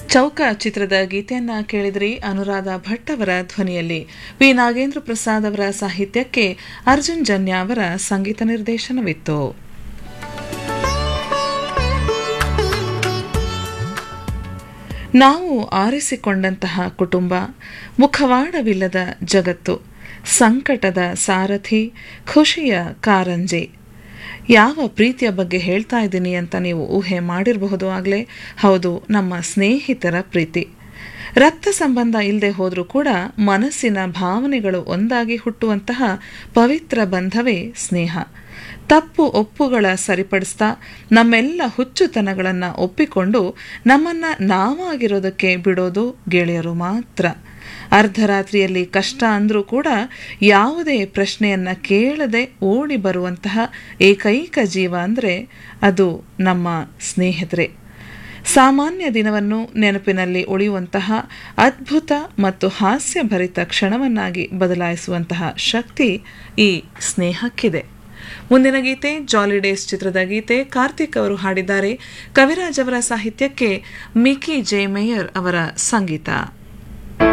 ಚೌಕ ಚಿತ್ರದ ಗೀತೆಯನ್ನ ಕೇಳಿದ್ರಿ ಅನುರಾಧ ಭಟ್ ಅವರ ಧ್ವನಿಯಲ್ಲಿ ವಿ ನಾಗೇಂದ್ರ ಪ್ರಸಾದ್ ಅವರ ಸಾಹಿತ್ಯಕ್ಕೆ ಅರ್ಜುನ್ ಜನ್ಯ ಅವರ ಸಂಗೀತ ನಿರ್ದೇಶನವಿತ್ತು ನಾವು ಆರಿಸಿಕೊಂಡಂತಹ ಕುಟುಂಬ ಮುಖವಾಡವಿಲ್ಲದ ಜಗತ್ತು ಸಂಕಟದ ಸಾರಥಿ ಖುಷಿಯ ಕಾರಂಜಿ ಯಾವ ಪ್ರೀತಿಯ ಬಗ್ಗೆ ಹೇಳ್ತಾ ಇದ್ದೀನಿ ಅಂತ ನೀವು ಊಹೆ ಮಾಡಿರಬಹುದು ಆಗಲೇ ಹೌದು ನಮ್ಮ ಸ್ನೇಹಿತರ ಪ್ರೀತಿ ರಕ್ತ ಸಂಬಂಧ ಇಲ್ಲದೆ ಹೋದರೂ ಕೂಡ ಮನಸ್ಸಿನ ಭಾವನೆಗಳು ಒಂದಾಗಿ ಹುಟ್ಟುವಂತಹ ಪವಿತ್ರ ಬಂಧವೇ ಸ್ನೇಹ ತಪ್ಪು ಒಪ್ಪುಗಳ ಸರಿಪಡಿಸ್ತಾ ನಮ್ಮೆಲ್ಲ ಹುಚ್ಚುತನಗಳನ್ನು ಒಪ್ಪಿಕೊಂಡು ನಮ್ಮನ್ನು ನಾವಾಗಿರೋದಕ್ಕೆ ಬಿಡೋದು ಗೆಳೆಯರು ಮಾತ್ರ ಅರ್ಧರಾತ್ರಿಯಲ್ಲಿ ಕಷ್ಟ ಅಂದರೂ ಕೂಡ ಯಾವುದೇ ಪ್ರಶ್ನೆಯನ್ನು ಕೇಳದೆ ಓಡಿ ಬರುವಂತಹ ಏಕೈಕ ಜೀವ ಅಂದರೆ ಅದು ನಮ್ಮ ಸ್ನೇಹಿತರೆ ಸಾಮಾನ್ಯ ದಿನವನ್ನು ನೆನಪಿನಲ್ಲಿ ಉಳಿಯುವಂತಹ ಅದ್ಭುತ ಮತ್ತು ಹಾಸ್ಯಭರಿತ ಕ್ಷಣವನ್ನಾಗಿ ಬದಲಾಯಿಸುವಂತಹ ಶಕ್ತಿ ಈ ಸ್ನೇಹಕ್ಕಿದೆ ಮುಂದಿನ ಗೀತೆ ಜಾಲಿ ಡೇಸ್ ಚಿತ್ರದ ಗೀತೆ ಕಾರ್ತಿಕ್ ಅವರು ಹಾಡಿದ್ದಾರೆ ಕವಿರಾಜ್ ಅವರ ಸಾಹಿತ್ಯಕ್ಕೆ ಮಿಕಿ ಜೆ ಮೇಯರ್ ಅವರ ಸಂಗೀತ